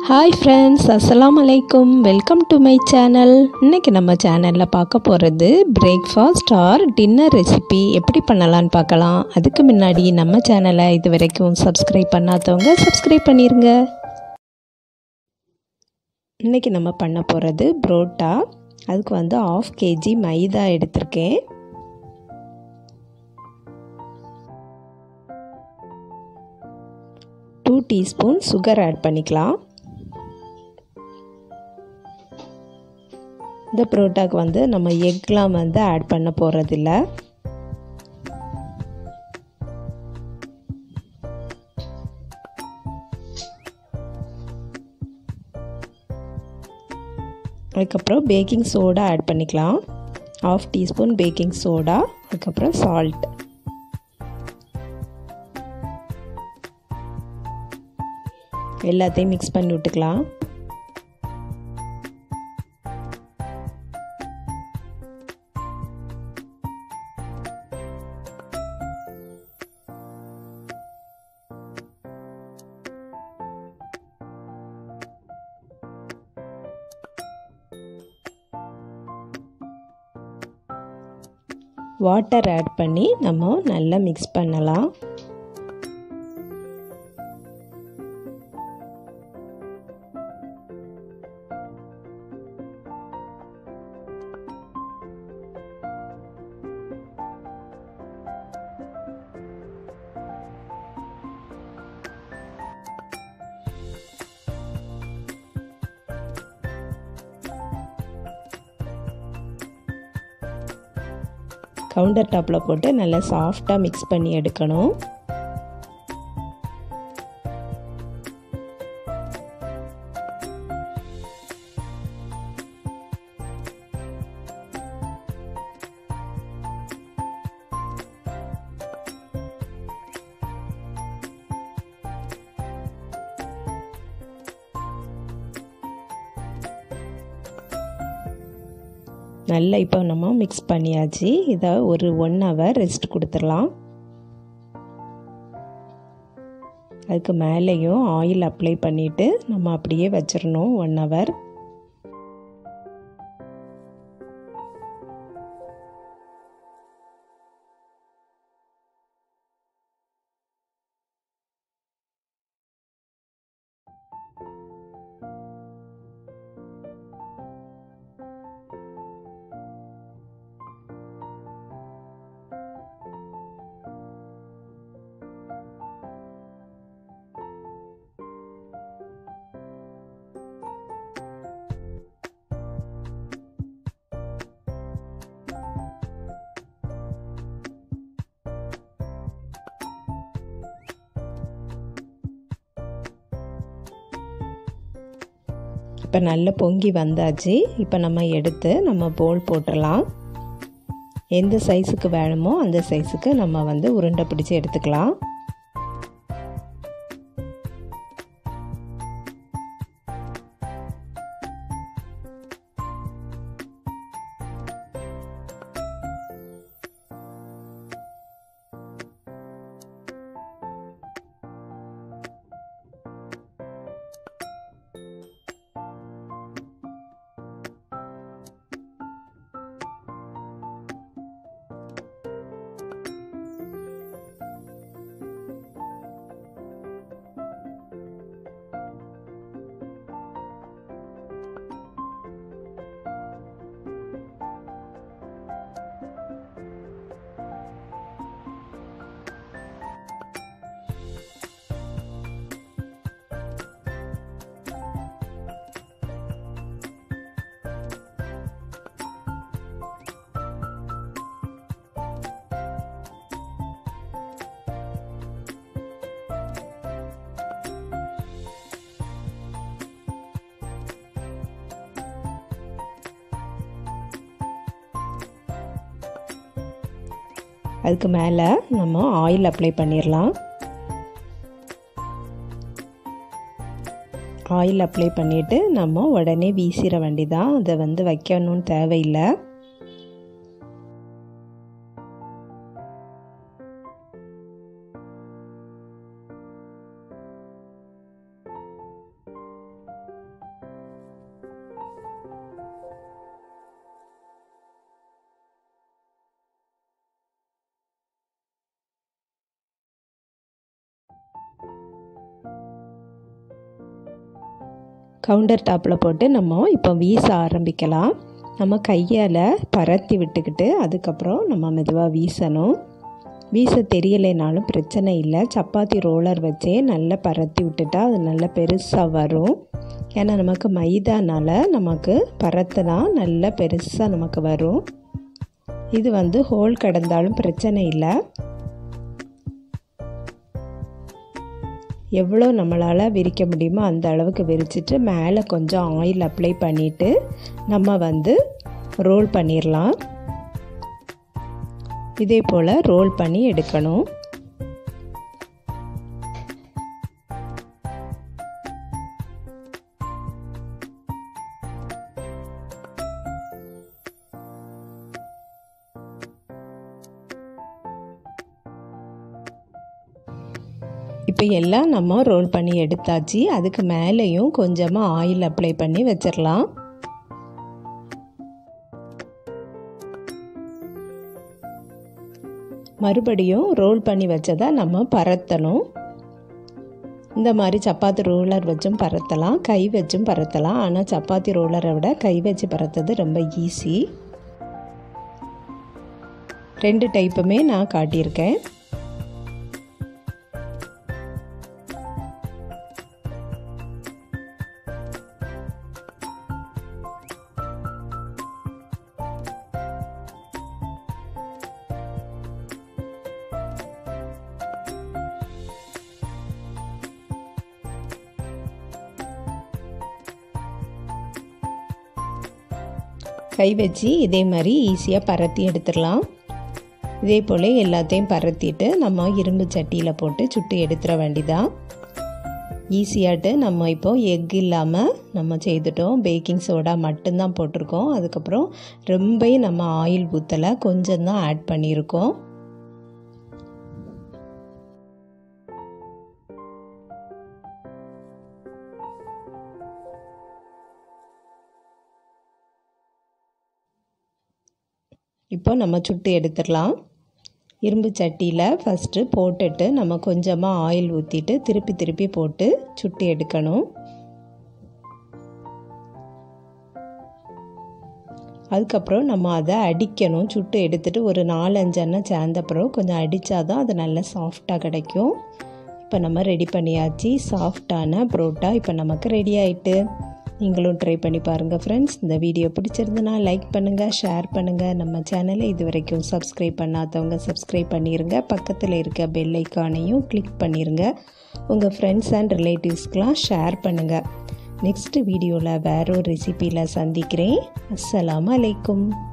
hi friends அஸ்ஸலாமு அலைக்கும் welcome to my channel இன்றைக்கி நம்ம சேனலில் பார்க்க போகிறது பிரேக்ஃபாஸ்ட் ஆர் டின்னர் ரெசிபி எப்படி பண்ணலான்னு பார்க்கலாம் அதுக்கு முன்னாடி நம்ம சேனலை இது வரைக்கும் சப்ஸ்கிரைப் பண்ணாதவங்க சப்ஸ்கிரைப் பண்ணிடுங்க இன்றைக்கி நம்ம பண்ண போகிறது புரோட்டா அதுக்கு வந்து ஆஃப் கேஜி மைதா எடுத்திருக்கேன் டூ டீஸ்பூன் சுகர் ஆட் பண்ணிக்கலாம் இந்த புரோட்டாக்கு வந்து நம்ம எக்லாம் வந்து ஆட் பண்ண போகிறதில்ல அதுக்கப்புறம் பேக்கிங் சோடா ஆட் பண்ணிக்கலாம் ஆஃப் டீஸ்பூன் பேக்கிங் சோடா அதுக்கப்புறம் சால்ட் எல்லாத்தையும் மிக்ஸ் பண்ணி விட்டுக்கலாம் வாட்டர் ஆட் பண்ணி நம்ம நல்லா மிக்ஸ் பண்ணலாம் கவுண்டர் டாப்பில் போட்டு நல்லா சாஃப்டாக மிக்ஸ் பண்ணி எடுக்கணும் நல்லா இப்போ நம்ம மிக்ஸ் பண்ணியாச்சு இதை ஒரு ஒன் ஹவர் ரெஸ்ட் கொடுத்துடலாம் அதுக்கு மேலேயும் ஆயில் அப்ளை பண்ணிவிட்டு நம்ம அப்படியே வச்சிடணும் ஒன் ஹவர் இப்போ நல்ல பொங்கி வந்தாச்சு இப்போ நம்ம எடுத்து நம்ம போல் போட்டுடலாம் எந்த சைஸுக்கு வேணுமோ அந்த சைஸுக்கு நம்ம வந்து உருண்டை பிடிச்சி எடுத்துக்கலாம் அதுக்கு மேலே நம்ம ஆயில் அப்ளை பண்ணிடலாம் ஆயில் அப்ளை பண்ணிவிட்டு நம்ம உடனே வீசிட வேண்டி தான் அதை வந்து வைக்கணும்னு தேவையில்லை கவுண்டர் டாப்பில் போட்டு நம்ம இப்போ வீச ஆரம்பிக்கலாம் நம்ம கையால் பரத்தி விட்டுக்கிட்டு அதுக்கப்புறம் நம்ம மெதுவாக வீசணும் வீச தெரியலைனாலும் பிரச்சனை இல்லை சப்பாத்தி ரோலர் வச்சே நல்லா பரத்தி விட்டுட்டா அது நல்லா பெருசாக வரும் ஏன்னா நமக்கு மைதானால் நமக்கு பரத்துனா நல்லா பெருசாக நமக்கு வரும் இது வந்து ஹோல் கிடந்தாலும் பிரச்சனை இல்லை எவ்வளோ நம்மளால் விரிக்க முடியுமோ அந்த அளவுக்கு விரிச்சிட்டு மேலே கொஞ்சம் ஆயில் அப்ளை பண்ணிவிட்டு நம்ம வந்து ரோல் பண்ணிடலாம் இதே போல் ரோல் பண்ணி எடுக்கணும் இப்போ எல்லாம் நம்ம ரோல் பண்ணி எடுத்தாச்சு அதுக்கு மேலேயும் கொஞ்சமாக ஆயில் அப்ளை பண்ணி வச்சிடலாம் மறுபடியும் ரோல் பண்ணி வச்சதை நம்ம பரத்தணும் இந்த மாதிரி சப்பாத்தி ரோலர் வச்சும் பரத்தலாம் கை வச்சும் பரத்தலாம் ஆனால் சப்பாத்தி ரோலரை விட கை வச்சு பரத்துறது ரொம்ப ஈஸி ரெண்டு டைப்புமே நான் காட்டியிருக்கேன் கை வச்சு இதே மாதிரி ஈஸியாக பரத்தி எடுத்துடலாம் இதே போல் எல்லாத்தையும் பரத்திட்டு நம்ம இரும்பு சட்டியில் போட்டு சுட்டு எடுத்துட வேண்டிதான் ஈஸியாட்டு நம்ம இப்போ எக் இல்லாமல் நம்ம செய்துட்டோம் பேக்கிங் சோடா மட்டும்தான் போட்டிருக்கோம் அதுக்கப்புறம் ரொம்ப நம்ம ஆயில் ஊற்றலை கொஞ்சம் தான் ஆட் பண்ணியிருக்கோம் இப்போ நம்ம சுட்டு எடுத்துடலாம் இரும்பு சட்டியில் ஃபஸ்ட்டு போட்டுட்டு நம்ம கொஞ்சமாக ஆயில் ஊற்றிட்டு திருப்பி திருப்பி போட்டு சுட்டு எடுக்கணும் அதுக்கப்புறம் நம்ம அதை அடிக்கணும் சுட்டு எடுத்துகிட்டு ஒரு நாலஞ்சு எண்ணெய் சேர்ந்தப்புறம் கொஞ்சம் அடித்தா தான் அது நல்லா சாஃப்டாக கிடைக்கும் இப்போ நம்ம ரெடி பண்ணியாச்சு சாஃப்டான புரோட்டா இப்போ நமக்கு ரெடி ஆயிட்டு நீங்களும் ட்ரை பண்ணி பாருங்கள் ஃப்ரெண்ட்ஸ் இந்த வீடியோ பிடிச்சிருந்துன்னா லைக் பண்ணுங்கள் ஷேர் பண்ணுங்கள் நம்ம சேனலை இது வரைக்கும் சப்ஸ்கிரைப் பண்ணாதவங்க சப்ஸ்கிரைப் பண்ணிடுங்க பக்கத்தில் இருக்க பெல் ஐக்கானையும் கிளிக் பண்ணிடுங்க உங்கள் ஃப்ரெண்ட்ஸ் அண்ட் ரிலேட்டிவ்ஸ்க்கெலாம் ஷேர் பண்ணுங்கள் நெக்ஸ்ட் வீடியோவில் வேற ஒரு ரெசிப்பியில் சந்திக்கிறேன் அஸ்ஸலாமு அலைக்கும்